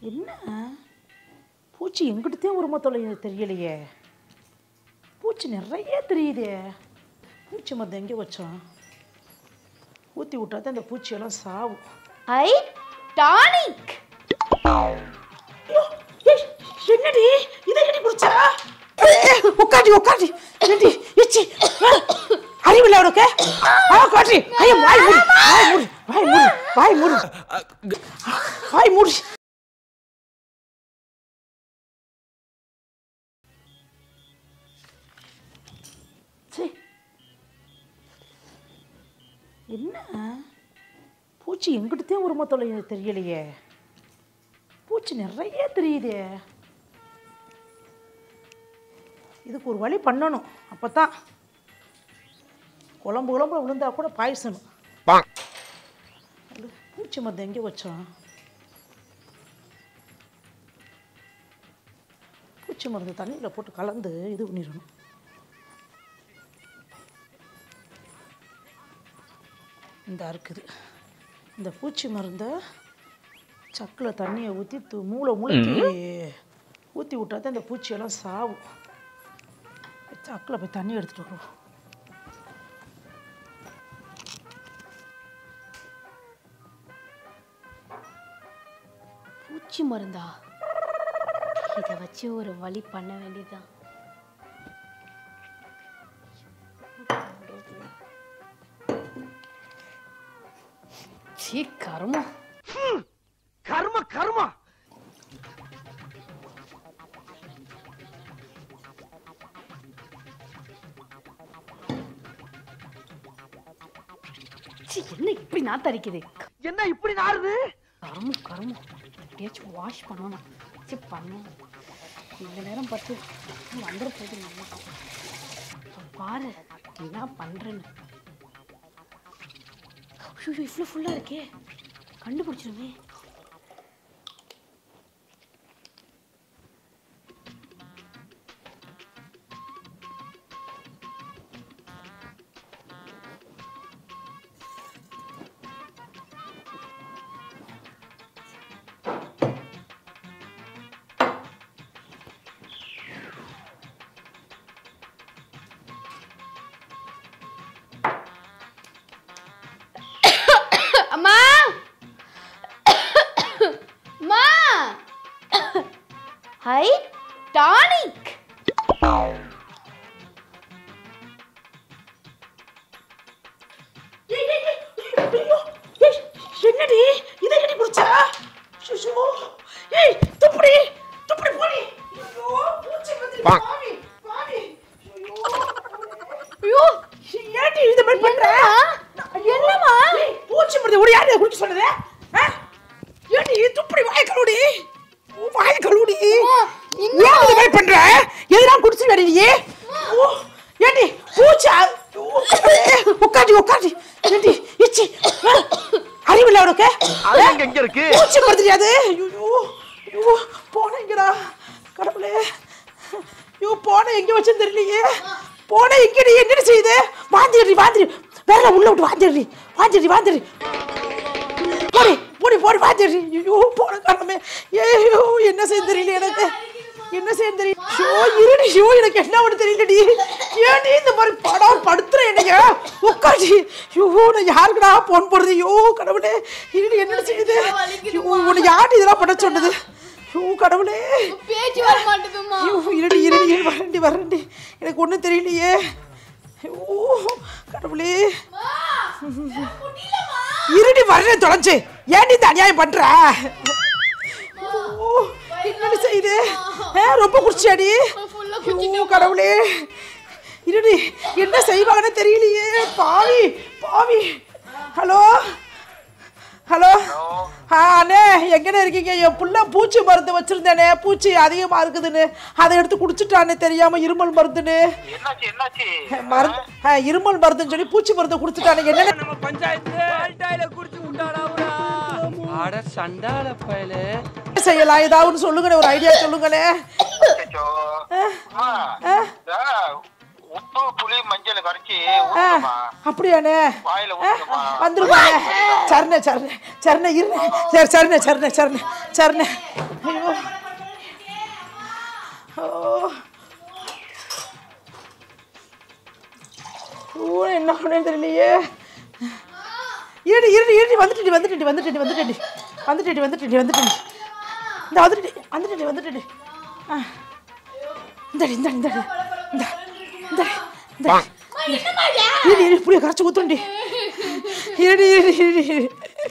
என்ன பூச்சி எங்கிட்டத்தையும் உரும தொலை தெரியலையே பூச்சி நிறைய தெரியுதே பூச்சி மருந்து எங்கே வச்சோம் ஊற்றி விட்டா தான் இந்த பூச்சியெல்லாம் சாவும் ஐ டானிக் ஐயோ, ஏய், என்னடி இதை எடி குடிச்சா உட்காடி உட்காடி ஏண்டி இச்சி அறிவில்லை உனக்கு ஆ காட்டி ஐயோ வாய் மூடு வாய் மூடு வாய் மூடு வாய் மூடு வாய் மூடு சீ. என்ன பூச்சி எங்கிட்டத்தையும் உரும தொலை தெரியலையே பூச்சி நிறைய தெரியுதே இதுக்கு ஒரு வழி பண்ணணும் அப்போ தான் குழம்பு குழம்புல விழுந்தா கூட பாய்சணும் அது பூச்சி மருந்து எங்கே வச்சோம் பூச்சி மருந்து தண்ணியில் போட்டு கலந்து இது பண்ணிடணும் இந்த இருக்குது இந்த பூச்சி மருந்தை சக்கில் தண்ணியை ஊற்றி து மூளை முழுக்கி ஊற்றி விட்டா தான் இந்த பூச்சியெல்லாம் சாவும் சக்கில் போய் தண்ணி எடுத்துகிட்டு வருவோம் பூச்சி மருந்தா இதை வச்சு ஒரு வழி பண்ண வேண்டியதுதான் சீ கருமம் கர்ம கர்மா சீ என்ன இப்படி நாத்து அடிக்குது என்ன இப்படி நாறுது கருமம் கருமம் எப்படியாச்சும் வாஷ் பண்ணணும் சரி பண்ணணும் இந்த நேரம் பார்த்து வந்துட போகுது நம்ம இப்ப பாரு என்ன பண்ணுறேன்னு ஐயோ இவ்வளோ ஃபுல்லாக இருக்கே கண்டுபிடிச்சிருமே அம்மா அம்மா ஹை டானிக் ஏய், ஏய், ஏய், ஐயோ, ஏய், என்னடி இதை எடி குடிச்சா சுஷோ ஏய் துப்புடி துப்புடி போடி ஐயோ பூச்சி வந்து பாவி பாவி ஐயோ ஐயோ ஏன்டி இந்த மாதிரி பண்ற என்னம்மா ஏய், பூச்சி மருந்து ஒரு யாரு குடிக்க சொன்னது ஆ? ஏன்டி துப்புடி வாய் கழுவுடி உன் வாய் கழுவுடி ஏன் இந்த மாதிரி பண்ற எதெல்லாம் குடிச்சு வேடி நீ ஓ, ஏன்டி பூச்சா உட்காந்து உட்காந்து ஏன்டி இச்சி ஆ, அறிவில்லை உனக்கு அது எங்க எங்க இருக்கு பூச்சி மருந்து தெரியாது ஐயோ ஐயோ போனேங்கடா கடவுளே ஐயோ போன எங்க வச்சுன்னு தெரியலையே போன எங்கடி என்னடி செய்யுது வாந்திடுறி வாந்திரி வேற உள்ள விட்டு வாந்திடுறி வாந்திடுறி வாந்திடுறி போடி போடி போடி வாந்திடுறி ஐயோ போன காரணமே ஐயோ என்ன செய்ய தெரியல எனக்கு என்ன செய்ய தெரியல ஷோ இருடி ஷோ எனக்கு என்ன ஒன்று தெரியலடி ஏன்டி இந்த மாதிரி படம் படுத்துற என்னைய உட்காந்து ஐயோ நான் யாருக்குடா போன் போடுறது ஐயோ கடவுளே இருடி என்ன செய்யுது ஐயோ உன்னை யாரு இதெல்லாம் பண்ண சொன்னது ஐயோ கடவுளே பேச்சு வர மாட்டேதுமா ஐயோ இருடி இருடி இரு, வரேன்டி வரேன்டி எனக்கு ஒன்றும் தெரியலையே ஐயோ கடவுளே இருடி வரேன் தொலைஞ்சு ஏன்டி இந்த அநியாயம் பண்ற ஐயோ, என்னடி செய்யுது ஆ, ரொம்ப குடிச்சியாடி ஐயோ கடவுளே இருடி என்ன செய்வாங்கன்னு தெரியலையே பாவி பாவி ஹலோ ஹலோ ஆ அண்ணே எங்கண்ணே இருக்கீங்க என் புள்ள பூச்சி மருந்து வச்சிருந்தேனே பூச்சி அதிகமாக இருக்குதுன்னு அதை எடுத்து குடிச்சிட்டானே தெரியாம இருமல் மருந்துன்னு என்னாச்சு என்னாச்சு மருந்து ஆ, இருமல் மருந்துன்னு சொல்லி பூச்சி மருந்து குடிச்சிட்டானே என்னென்ன நம்ம பஞ்சாயத்து பால்டாயில குடிச்சு விட்டாடா அவரா அட சண்டால பயல செய்யலாம் ஏதாவது சொல்லுங்கண்ணே ஒரு ஐடியா சொல்லுங்கண்ணே அச்சச்சோ. அம்மா, இந்த உப்பு புளி மஞ்சள் கரைச்சி ஆ, ஊத்துமா அப்படியாண்ணே வாயில ஆ, ஊத்துமா வந்துருப்பாங்க சரண சரண சரண இரு சரி சரண சரண சரண சரண ஐயோ ஓ ஓ என்ன பண்ணுன்னு தெரியலையே இருடி இருடி இருடி வந்துட்டு வந்துட்டு வந்துட்டு வந்துட்டு வந்துட்டு வந்துட்டு வந்துட்டு இந்த வந்துட்டு வந்துட்டு வந்துட்டு ஆ இந்தடி இந்தடி இந்தடி இந்த இந்த இந்த இரு இரு புளிய கரைச்சி ஊத்துண்டி இரு இரு இரு இரு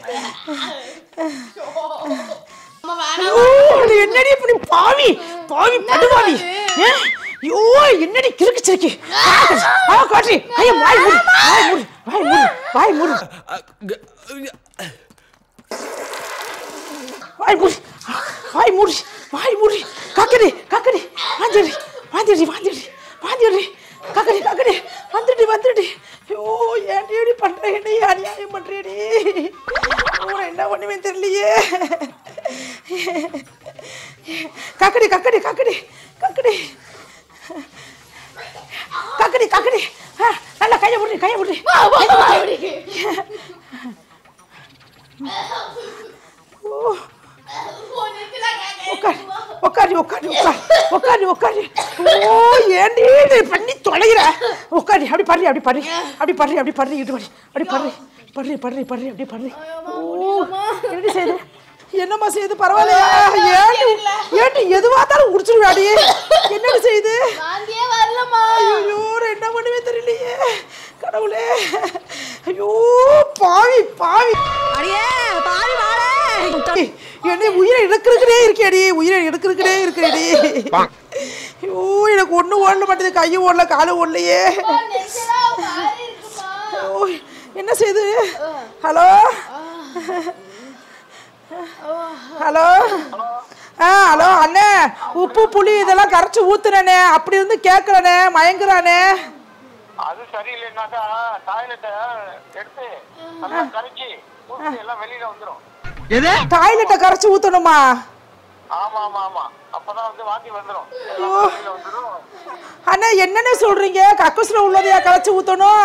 ஐயோ, இது என்னடி இப்படி பாவி பாவி படுபாவி ஏ? ஐயோ என்னடி கிறுக்கு சிறுக்கி ஆ காட்டி கைய வாய் மூடு வாய் மூடு வாய் மூடு வாய் மூடு வாய் மூடி வாய் மூடி வாய் மூடி கக்கடி கக்கடி வாந்திடி வாந்திடி வாந்திடி வாந்திடி கக்கடி கக்கடி வந்துடி வந்துடி ஐயோ ஏன்டி இப்படி பண்ற என்ன அநியாயம் பண்றேடி உன என்ன பண்ணுவேன் தெரியலையே கக்கடி கக்கடி கக்கடி கக்கடி கக்கடி கக்கடி ஆ, நல்லா கையை விடுறி கையை விடுறி ஓ உட்காரு உட்காரு உட்காரு உட்காரு உட்காரு உட்காரு ஓ ஏண்டி இது பண்ணி தொலைகிற உட்காரு அப்படி படுறி அப்படி படுறி அப்படி படுறி அப்படி படுறி இட்டு படி அப்படி படுறி படுறி படுறி படுறி அப்படி படுறி ஓ என்னடி செய்யுது என்னம்மா செய்யுது பரவாயில்லையா ஏண்டி ஏண்டி எதுவா இருந்தாலும் குடிச்சிருவாடி என்னடி செய்யுது வாந்தியே வரலம்மா ஐயோ என்ன பண்ணுவே தெரியலையே கடவுளே ஐயோ பாவி பாவி என்னை உயிரை எடுக்கிறதுக்கே இருக்கேடி உயிரை எடுக்கிறதுக்கே இருக்கேடி ஐயோ எனக்கு ஒண்ணு ஓடல மாட்டேது கையும் ஓடல காலும் ஓடலையே நெஞ்சலா மாறி இருக்குமா ஐயோ, என்ன செய்யுது ஹலோ ஹலோ ஆ ஹலோ அண்ணே உப்பு புளி இதெல்லாம் கரைச்சி ஊத்துனே அப்படி இருந்து கேட்கலண்ணே மயங்குறானே அது சரியில்லைன்னாக்கா டாய்லெட்டை எடுத்து நல்லா கரைச்சி ஊத்தி எல்லாம் வெளியில வந்துரும் எது டாய்லெட்டை கரைச்சி ஊத்தணுமா ஆமா ஆமா ஆமா அப்பதான் வந்து வாந்தி வந்துரும் எல்லாம் வெளியில வந்துரும் அண்ணா என்னண்ணே சொல்றீங்க கக்கூசில் உள்ளதையா கரைச்சி ஊத்தணும்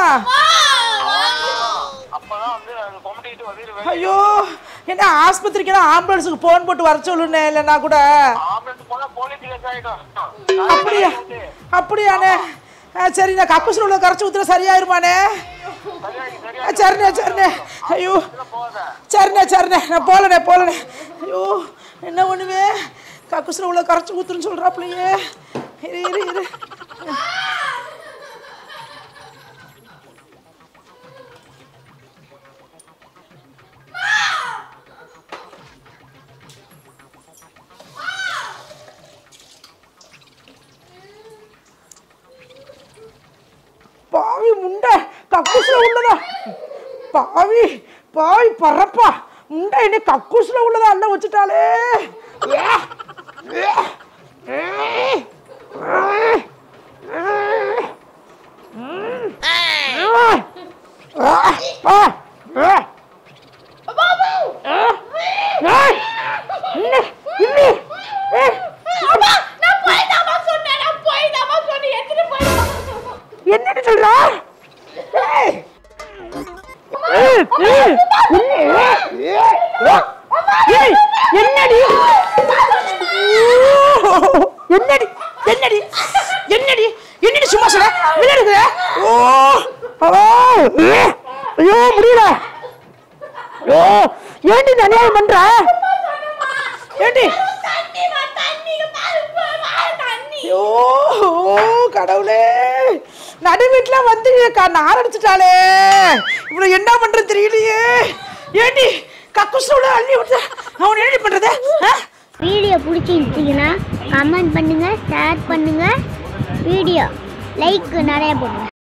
அப்பதான் வந்து அது கொமட்டிட்டு வந்து ஐயோ என்ன ஆஸ்பத்திரிக்கெல்லாம் ஆம்புலன்ஸுக்கு ஃபோன் போட்டு வர சொல்லுண்ணே இல்லைன்னா கூட ஆம்புலன்ஸ் போனா போலீஸ் கேஸ் ஆயிடும் அப்படியா அப்படியாண்ணே ஆ சரி நான் கக்கூசில் உள்ள கரைச்சி ஊத்துற சரியாயிருமாண்ணே சரியாகி சரியா ஆ, சரிண்ணே சரிண்ணே ஐயோ போகாத சரிண்ணே சரிண்ணே நான் போகலண்ணே போகலண்ணே ஐயோ என்ன பண்ணுவே கக்கூசில் உள்ள கரைச்சி ஊத்துன்னு சொல்கிறாப்லையே இரு இரு இரு பாவி முண்டை கக்கூசில் உள்ளதா பாவி பாவி பறப்பா முண்டை என்ன கக்கூசில் உள்ளதா அண்ணன் வச்சுட்டாலே ஏ, ஏ, ஏ, ஏ, ம், ஆ, ஆ, ஆ. ஆ, ஏய், இன்னி, இன்னி, ஏ, நான் போய்தாம்மா சொன்னேன் நான் போய்தாம்மா சொன்னேன் எடுத்துட்டு போய்தாம்மா என்னடி சொல்றா ஏய். ஏய், ஏய், ஏய், என்னடி என்னடி என்னடி என்னடி என்னடி சும்மா சொல்ற விளையாடுகிற ஓ ஓ ஏ, ஐயோ முடியல ஐயோ ஏண்டி இந்த அநியாயம் பண்ற ஏண்டி தண்ணிமா தண்ணி பாரு பாரு தண்ணி ஐயோ கடவுளே நடு வீட்டுல வந்து க- நார் அடிச்சிட்டாளே இவ்வளவு என்ன பண்றது தெரியலையே ஏண்டி கக்குசோட அள்ளி விட்டு அவன் என்னடி பண்றது ஆ? வீடியோ பிடிச்சிருந்துச்சிங்கன்னா கமெண்ட் பண்ணுங்கள் ஷேர் பண்ணுங்கள் வீடியோ லைக் நிறைய போடுங்க